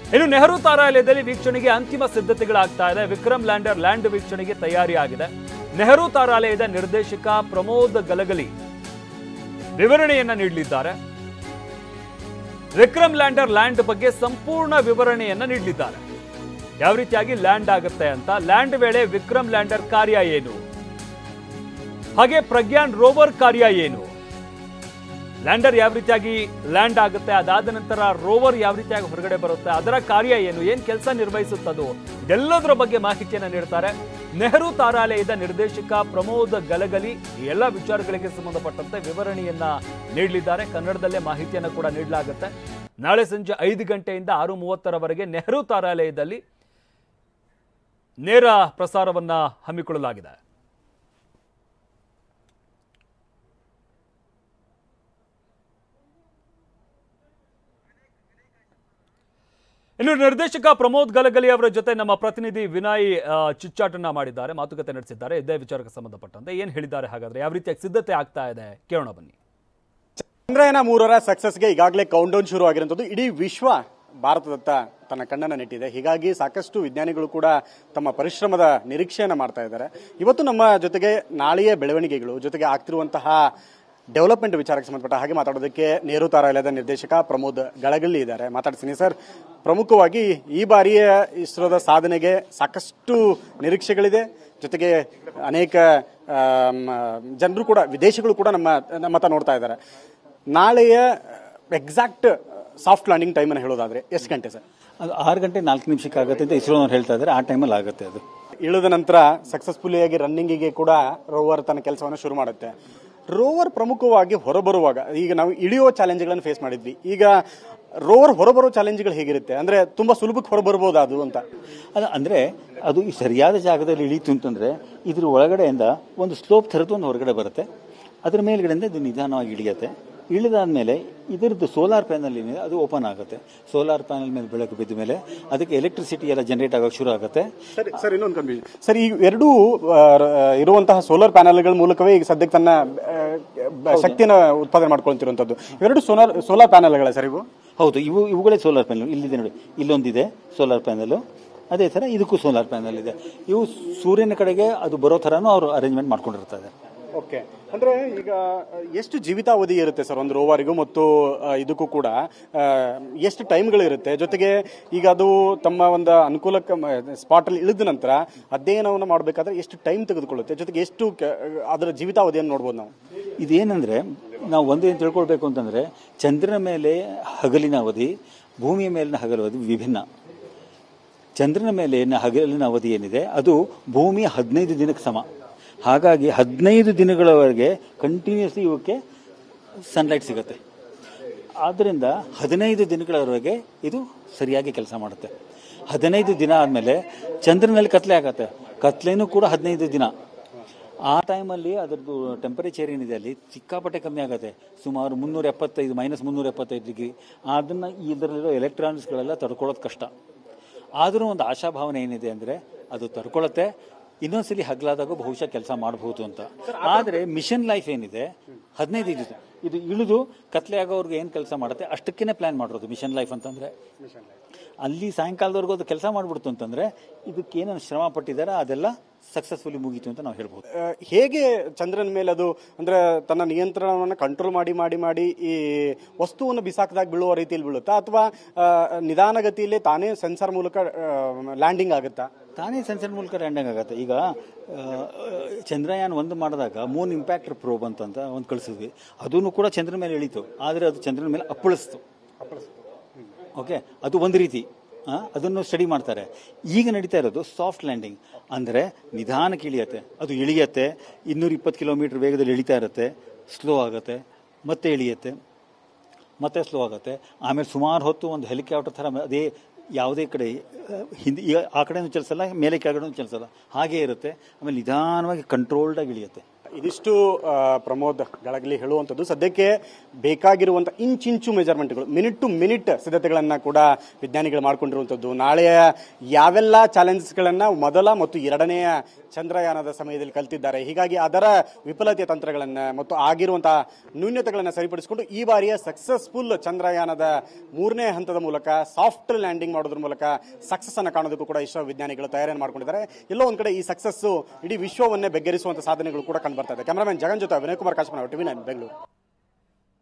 ಇನ್ನು ನೆಹರು ತಾರಾಲಯದಲ್ಲಿ ವೀಕ್ಷಣೆಗೆ ಅಂತಿಮ ಸಿದ್ಧತೆಗಳಾಗ್ತಾ ಇದೆ ವಿಕ್ರಮ್ ಲ್ಯಾಂಡರ್ ಲ್ಯಾಂಡ್ ವೀಕ್ಷಣೆಗೆ ತಯಾರಿ ಆಗಿದೆ ನೆಹರು ತಾರಾಲಯದ ನಿರ್ದೇಶಕ ಪ್ರಮೋದ್ ಗಲಗಲಿ ವಿವರಣೆಯನ್ನ ನೀಡಲಿದ್ದಾರೆ ವಿಕ್ರಮ್ ಲ್ಯಾಂಡರ್ ಲ್ಯಾಂಡ್ ಬಗ್ಗೆ ಸಂಪೂರ್ಣ ವಿವರಣೆಯನ್ನ ನೀಡಲಿದ್ದಾರೆ ಯಾವ ರೀತಿಯಾಗಿ ಲ್ಯಾಂಡ್ ಆಗುತ್ತೆ ಅಂತ ಲ್ಯಾಂಡ್ ವೇಳೆ ವಿಕ್ರಮ್ ಲ್ಯಾಂಡರ್ ಕಾರ್ಯ ಏನು ಹಾಗೆ ಪ್ರಜ್ಞಾನ್ ರೋವರ್ ಕಾರ್ಯ ಏನು ಲ್ಯಾಂಡರ್ ಯಾವ ರೀತಿಯಾಗಿ ಲ್ಯಾಂಡ್ ಆಗುತ್ತೆ ಅದಾದ ನಂತರ ರೋವರ್ ಯಾವ ರೀತಿಯಾಗಿ ಹೊರಗಡೆ ಬರುತ್ತೆ ಅದರ ಕಾರ್ಯ ಏನು ಏನ್ ಕೆಲಸ ನಿರ್ವಹಿಸುತ್ತದು ಇದೆಲ್ಲದರ ಬಗ್ಗೆ ಮಾಹಿತಿಯನ್ನು ನೀಡ್ತಾರೆ ನೆಹರು ತಾರಾಲಯದ ನಿರ್ದೇಶಕ ಪ್ರಮೋದ್ ಗಲಗಲಿ ಈ ಎಲ್ಲ ವಿಚಾರಗಳಿಗೆ ಸಂಬಂಧಪಟ್ಟಂತೆ ವಿವರಣೆಯನ್ನ ನೀಡಲಿದ್ದಾರೆ ಕನ್ನಡದಲ್ಲೇ ಮಾಹಿತಿಯನ್ನು ಕೂಡ ನೀಡಲಾಗುತ್ತೆ ನಾಳೆ ಸಂಜೆ ಐದು ಗಂಟೆಯಿಂದ ಆರು ಮೂವತ್ತರವರೆಗೆ ನೆಹರು ತಾರಾಲಯದಲ್ಲಿ ನೇರ ಪ್ರಸಾರವನ್ನ ಹಮ್ಮಿಕೊಳ್ಳಲಾಗಿದೆ ಇನ್ನು ನಿರ್ದೇಶಕ ಪ್ರಮೋದ್ ಗಲಗಲಿ ಅವರ ಜೊತೆ ನಮ್ಮ ಪ್ರತಿನಿಧಿ ವಿನಯ್ ಆ, ಚುಚ್ಚಾಟನ್ನ ಮಾಡಿದ್ದಾರೆ ಮಾತುಕತೆ ನಡೆಸಿದ್ದಾರೆ ಇದೇ ವಿಚಾರಕ್ಕೆ ಸಂಬಂಧಪಟ್ಟಂತೆ ಏನ್ ಹೇಳಿದ್ದಾರೆ ಹಾಗಾದ್ರೆ ಯಾವ ರೀತಿಯಾಗಿ ಸಿದ್ಧತೆ ಆಗ್ತಾ ಇದೆ ಕೇಳೋಣ ಬನ್ನಿ ಚಂದ್ರಯಾನ ಮೂರರ ಸಕ್ಸಸ್ಗೆ ಈಗಾಗಲೇ ಕೌಂಟ್ ಡೌನ್ ಶುರು ಆಗಿರುವಂಥದ್ದು ಇಡೀ ವಿಶ್ವ ಭಾರತದತ್ತ ತನ್ನ ಕಣ್ಣನ್ನು ನೆಟ್ಟಿದೆ ಹೀಗಾಗಿ ಸಾಕಷ್ಟು ವಿಜ್ಞಾನಿಗಳು ಕೂಡ ತಮ್ಮ ಪರಿಶ್ರಮದ ನಿರೀಕ್ಷೆಯನ್ನು ಮಾಡ್ತಾ ಇದ್ದಾರೆ ಇವತ್ತು ನಮ್ಮ ಜೊತೆಗೆ ನಾಳೆಯ ಬೆಳವಣಿಗೆಗಳು ಜೊತೆಗೆ ಆಗ್ತಿರುವಂತಹ ಡೆವಲಪ್ಮೆಂಟ್ ವಿಚಾರಕ್ಕೆ ಸಂಬಂಧಪಟ್ಟ ಹಾಗೆ ಮಾತಾಡೋದಕ್ಕೆ ನೆಹರು ತಾರಾಲಯದ ನಿರ್ದೇಶಕ ಪ್ರಮೋದ್ ಗಳಗಲ್ಲಿ ಇದ್ದಾರೆ ಮಾತಾಡ್ತೀನಿ ಸರ್ ಪ್ರಮುಖವಾಗಿ ಈ ಬಾರಿಯ ಇಸ್ರೋದ ಸಾಧನೆಗೆ ಸಾಕಷ್ಟು ನಿರೀಕ್ಷೆಗಳಿದೆ ಜೊತೆಗೆ ಅನೇಕ ಜನರು ಕೂಡ ವಿದೇಶಿಗಳು ಕೂಡ ನಮ್ಮ ನಮ್ಮತ್ತ ನೋಡ್ತಾ ಇದ್ದಾರೆ ನಾಳೆಯ ಎಕ್ಸಾಕ್ಟ್ ಸಾಫ್ಟ್ ಲ್ಯಾಂಡಿಂಗ್ ಟೈಮನ್ನು ಹೇಳೋದಾದ್ರೆ ಎಷ್ಟು ಗಂಟೆ ಸರ್ ಅದು ಆರು ಗಂಟೆ ನಾಲ್ಕು ನಿಮಿಷಕ್ಕೆ ಆಗುತ್ತೆ ಅಂತ ಇಸ್ರೋನವ್ರು ಹೇಳ್ತಾ ಇದ್ದಾರೆ ಆ ಟೈಮಲ್ಲಿ ಆಗುತ್ತೆ ಅದು ಇಳಿದ ನಂತರ ಸಕ್ಸಸ್ಫುಲಿ ಆಗಿ ರನ್ನಿಂಗಿಗೆ ಕೂಡ ರೋವರ್ ತನ್ನ ಕೆಲಸವನ್ನು ಶುರು ಮಾಡುತ್ತೆ ರೋವರ್ ಪ್ರಮುಖವಾಗಿ ಹೊರಬರುವಾಗ ಈಗ ನಾವು ಇಳಿಯೋ ಚಾಲೆಂಜ್ಗಳನ್ನು ಫೇಸ್ ಮಾಡಿದ್ವಿ ಈಗ ರೋವರ್ ಹೊರಬರೋ ಚಾಲೆಂಜ್ಗಳು ಹೇಗಿರುತ್ತೆ ಅಂದ್ರೆ ತುಂಬಾ ಸುಲಭಕ್ಕೆ ಹೊರಬರ್ಬೋದು ಅದು ಅಂತ ಅದು ಅಂದರೆ ಅದು ಈ ಸರಿಯಾದ ಜಾಗದಲ್ಲಿ ಇಳೀತು ಅಂತಂದರೆ ಇದ್ರ ಒಳಗಡೆಯಿಂದ ಒಂದು ಸ್ಲೋಪ್ ಥರದ್ದು ಒಂದು ಹೊರಗಡೆ ಬರುತ್ತೆ ಅದ್ರ ಮೇಲ್ಗಡೆಯಿಂದ ಇದು ನಿಧಾನವಾಗಿ ಇಳಿಯುತ್ತೆ ಇಳಿದಾದ್ಮೇಲೆ ಇದರದ್ದು ಸೋಲಾರ್ ಪ್ಯಾನಲ್ ಏನಿದೆ ಅದು ಓಪನ್ ಆಗುತ್ತೆ ಸೋಲಾರ್ ಪ್ಯಾನಲ್ ಮೇಲೆ ಬೆಳಕು ಬಿದ್ದ ಮೇಲೆ ಅದಕ್ಕೆ ಎಲೆಕ್ಟ್ರಿಸಿಟಿ ಎಲ್ಲ ಜನರೇಟ್ ಆಗೋಕೆ ಶುರು ಆಗುತ್ತೆ ಸರಿ ಸರ್ ಇನ್ನೊಂದು ಕನ್ಫ್ಯೂಷನ್ ಸರ್ ಈ ಎರಡೂ ಆ, ರ- ಇರುವಂತಹ ಸೋಲಾರ್ ಪ್ಯಾನಲ್ಗಳ ಮೂಲಕವೇ ಈಗ ಸದ್ಯಕ್ಕೆ ತನ್ನ ಆ, ಬ- ಶಕ್ತಿಯನ್ನು ಉತ್ಪಾದನೆ ಮಾಡ್ಕೊಳ್ತಿರುವಂತದ್ದು ಇವೆರಡು ಸೋಲಾರ್ ಸೋಲಾರ್ ಪ್ಯಾನಲ್ಗಳ ಸರ್ ಇವು ಹೌದು ಇವು ಇವುಗಳೇ ಸೋಲಾರ್ ಪ್ಯಾನಲ್ ಇಲ್ಲಿದೆ ನೋಡಿ ಇಲ್ಲೊಂದಿದೆ ಸೋಲಾರ್ ಪ್ಯಾನಲ್ ಅದೇ ಥರ ಇದಕ್ಕೂ ಸೋಲಾರ್ ಪ್ಯಾನಲ್ ಇದೆ ಇವು ಸೂರ್ಯನ ಕಡೆಗೆ ಅದು ಬರೋ ಥರನೂ ಅವರು ಅರೇಂಜ್ಮೆಂಟ್ ಮಾಡ್ಕೊಂಡಿರ್ತಾರೆ ಓಕೆ ಅಂದ್ರೆ ಈಗ ಎಷ್ಟು ಜೀವಿತಾವಧಿ ಇರುತ್ತೆ ಸರ್ ಒಂದು ರೋವರಿಗೂ ಮತ್ತು ಆ, ಇದಕ್ಕೂ ಕೂಡ ಆ, ಎಷ್ಟು ಟೈಮ್ಗಳು ಇರುತ್ತೆ ಜೊತೆಗೆ ಈಗ ಅದು ತಮ್ಮ ಒಂದು ಅನುಕೂಲಕ್ಕೆ ಸ್ಪಾಟ್ ಅಲ್ಲಿ ಇಳಿದ ನಂತರ ಅಧ್ಯಯನವನ್ನು ಮಾಡಬೇಕಾದ್ರೆ ಎಷ್ಟು ಟೈಮ್ ತೆಗೆದುಕೊಳ್ಳುತ್ತೆ ಜೊತೆಗೆ ಎಷ್ಟು ಕ- ಅದರ ಜೀವಿತಾವಧಿಯನ್ನು ನೋಡ್ಬೋದು ನಾವು ಇದೇನೆಂದ್ರೆ ನಾವು ಒಂದೇನು ತಿಳ್ಕೊಳ್ಬೇಕು ಅಂತಂದ್ರೆ ಚಂದ್ರನ ಮೇಲೆ ಹಗಲಿನ ಅವಧಿ ಭೂಮಿಯ ಮೇಲಿನ ಹಗಲು ಅವಧಿ ವಿಭಿನ್ನ ಚಂದ್ರನ ಮೇಲಿನ ಹಗಲಿನ ಅವಧಿ ಏನಿದೆ ಅದು ಭೂಮಿಯ ಹದಿನೈದು ದಿನಕ್ಕೆ ಸಮ ಹಾಗಾಗಿ ಹದಿನೈದು ದಿನಗಳವರೆಗೆ ಕಂಟಿನ್ಯೂಸ್ಲಿ ಇವಕ್ಕೆ ಸನ್ಲೈಟ್ ಸಿಗುತ್ತೆ ಆದ್ದರಿಂದ ಹದಿನೈದು ದಿನಗಳವರೆಗೆ ಇದು ಸರಿಯಾಗಿ ಕೆಲಸ ಮಾಡುತ್ತೆ ಹದಿನೈದು ದಿನ ಆದಮೇಲೆ ಚಂದ್ರನಲ್ಲಿ ಕತ್ಲೆ ಆಗತ್ತೆ ಕತ್ಲೆನೂ ಕೂಡ ಹದಿನೈದು ದಿನ ಆ ಟೈಮಲ್ಲಿ ಅದರದ್ದು ಟೆಂಪರೇಚರ್ ಏನಿದೆ ಅಲ್ಲಿ ಸಿಕ್ಕಾಪಟ್ಟೆ ಕಮ್ಮಿ ಆಗುತ್ತೆ ಸುಮಾರು ಮುನ್ನೂರ ಎಪ್ಪತ್ತೈದು ಮೈನಸ್ ಮುನ್ನೂರ ಎಪ್ಪತ್ತೈದು ಡಿಗ್ರಿ ಅದನ್ನು ಇದರಲ್ಲಿರೋ ಎಲೆಕ್ಟ್ರಾನಿಕ್ಸ್ಗಳೆಲ್ಲ ತಡ್ಕೊಳ್ಳೋದು ಕಷ್ಟ ಆದರೂ ಒಂದು ಆಶಾಭಾವನೆ ಏನಿದೆ ಅಂದರೆ ಅದು ತಡ್ಕೊಳ್ಳುತ್ತೆ ಇನ್ನೊಂದ್ಸಲಿ ಹಗಲಾದಾಗ ಬಹುಶಃ ಕೆಲಸ ಮಾಡಬಹುದು ಅಂತ ಆದರೆ ಮಿಷನ್ ಲೈಫ್ ಏನಿದೆ ಹದಿನೈದು ದಿವಸ ಇದು ಇಳಿದು ಕತ್ಲೆ ಆಗೋರ್ಗೆ ಏನು ಕೆಲಸ ಮಾಡುತ್ತೆ ಅಷ್ಟಕ್ಕೇ ಪ್ಲಾನ್ ಮಾಡಿರೋದು ಮಿಷನ್ ಲೈಫ್ ಅಂತಂದ್ರೆ ಅಲ್ಲಿ ಸಾಯಂಕಾಲದವರೆಗೂ ಅದು ಕೆಲಸ ಮಾಡಿಬಿಡ್ತು ಅಂತಂದ್ರೆ ಇದಕ್ಕೆ ಏನೇನು ಶ್ರಮ ಪಟ್ಟಿದ್ದಾರೆ ಅದೆಲ್ಲ ಸಕ್ಸಸ್ಫುಲಿ ಮುಗೀತು ಅಂತ ನಾವು ಹೇಳ್ಬೋದು ಆ, ಹೇಗೆ ಚಂದ್ರನ ಮೇಲೆ ಅದು ಅಂದ್ರೆ ತನ್ನ ನಿಯಂತ್ರಣವನ್ನು ಕಂಟ್ರೋಲ್ ಮಾಡಿ ಮಾಡಿ ಮಾಡಿ ಈ ವಸ್ತುವನ್ನು ಬಿಸಾಕದಾಗ ಬೀಳುವ ರೀತಿಯಲ್ಲಿ ಬೀಳುತ್ತಾ ಅಥವಾ ನಿಧಾನಗತಿಯಲ್ಲಿ ತಾನೇ ಸೆನ್ಸಾರ್ ಮೂಲಕ ಲ್ಯಾಂಡಿಂಗ್ ಆಗುತ್ತಾ ತಾನೇ ಸೆನ್ಸರ್ ಮೂಲಕ ಲ್ಯಾಂಡಿಂಗ್ ಆಗುತ್ತೆ ಈಗ ಆ, ಚಂದ್ರಯಾನ್ ಒಂದು ಮಾಡಿದಾಗ ಮೂನ್ ಇಂಪ್ಯಾಕ್ಟರ್ ಪ್ರೋಬ್ ಅಂತಂತ ಒಂದು ಕಳಿಸಿದ್ವಿ ಅದನ್ನು ಕೂಡ ಚಂದ್ರನ ಮೇಲೆ ಇಳೀತು ಆದರೆ ಅದು ಚಂದ್ರನ ಮೇಲೆ ಅಪ್ಪಳಿಸ್ತು ಓಕೆ ಅದು ಒಂದು ರೀತಿ ಆ, ಅದನ್ನು ಸ್ಟಡಿ ಮಾಡ್ತಾರೆ ಈಗ ನಡೀತಾ ಇರೋದು ಸಾಫ್ಟ್ ಲ್ಯಾಂಡಿಂಗ್ ಅಂದರೆ ನಿಧಾನಕ್ಕೆ ಇಳಿಯತ್ತೆ ಅದು ಇಳಿಯತ್ತೆ ಇನ್ನೂರ ಇಪ್ಪತ್ತು ಕಿಲೋಮೀಟರ್ ವೇಗದಲ್ಲಿ ಇಳಿತಾ ಇರುತ್ತೆ ಸ್ಲೋ ಆಗುತ್ತೆ ಮತ್ತೆ ಇಳಿಯತ್ತೆ ಮತ್ತೆ ಸ್ಲೋ ಆಗುತ್ತೆ ಆಮೇಲೆ ಸುಮಾರು ಹೊತ್ತು ಒಂದು ಹೆಲಿಕಾಪ್ಟರ್ ಥರ ಅದೇ ಯಾವುದೇ ಕಡೆ ಆ, ಹಿಂದೆ ಈಗ ಆ ಕಡೆನೂ ಚಲಿಸಲ್ಲ ಮೇಲೆ ಕೆಳಗಡೆನೂ ಚಲಿಸಲ್ಲ ಹಾಗೇ ಇರುತ್ತೆ ಆಮೇಲೆ ನಿಧಾನವಾಗಿ ಕಂಟ್ರೋಲ್ಡಾಗಿ ಇಳಿಯುತ್ತೆ ಇದಿಷ್ಟು ಆ, ಪ್ರಮೋದ್ ಗಳಗಲಿ ಹೇಳುವಂಥದ್ದು ಸದ್ಯಕ್ಕೆ ಬೇಕಾಗಿರುವಂಥ ಇಂಚಿಂಚು ಮೆಜರ್ಮೆಂಟ್ಗಳು ಮಿನಿಟ್ ಟು ಮಿನಿಟ್ ಸಿದ್ಧತೆಗಳನ್ನು ಕೂಡ ವಿಜ್ಞಾನಿಗಳು ಮಾಡ್ಕೊಂಡಿರುವಂಥದ್ದು ನಾಳೆಯ ಯಾವೆಲ್ಲ ಚಾಲೆಂಜಸ್ಗಳನ್ನು ಮೊದಲ ಮತ್ತು ಎರಡನೆಯ ಚಂದ್ರಯಾನದ ಸಮಯದಲ್ಲಿ ಕಲ್ತಿದ್ದಾರೆ ಹೀಗಾಗಿ ಅದರ ವಿಫಲತೆಯ ತಂತ್ರಗಳನ್ನು ಮತ್ತು ಆಗಿರುವಂತಹ ನ್ಯೂನ್ಯತೆಗಳನ್ನು ಸರಿಪಡಿಸಿಕೊಂಡು ಈ ಬಾರಿಯ ಸಕ್ಸಸ್ಫುಲ್ ಚಂದ್ರಯಾನದ ಮೂರನೇ ಹಂತದ ಮೂಲಕ ಸಾಫ್ಟ್ ಲ್ಯಾಂಡಿಂಗ್ ಮಾಡೋದ್ರ ಮೂಲಕ ಸಕ್ಸಸ್ ಅನ್ನು ಕಾಣೋದಕ್ಕೂ ಕೂಡ ಇಸ್ರೋ ವಿಜ್ಞಾನಿಗಳು ತಯಾರಿಯನ್ನು ಮಾಡ್ಕೊಂಡಿದ್ದಾರೆ ಎಲ್ಲೋ ಒಂದ್ ಕಡೆ ಈ ಸಕ್ಸಸ್ ಇಡೀ ವಿಶ್ವವನ್ನೇ ಬೆಗ್ಗರಿಸುವಂತ ಸಾಧನೆಗಳು ಕೂಡ ಕಂಡು ಬರ್ತಾ ಇದೆ ಕ್ಯಾಮರಾಮನ್ ಜಗನ್ ಜೊತೆ ವಿನಯ್ ಕುಮಾರ್ ಕಾಶ್ಮೀರ್ ಟಿವಿ ನೈನ್ ಬೆಂಗಳೂರು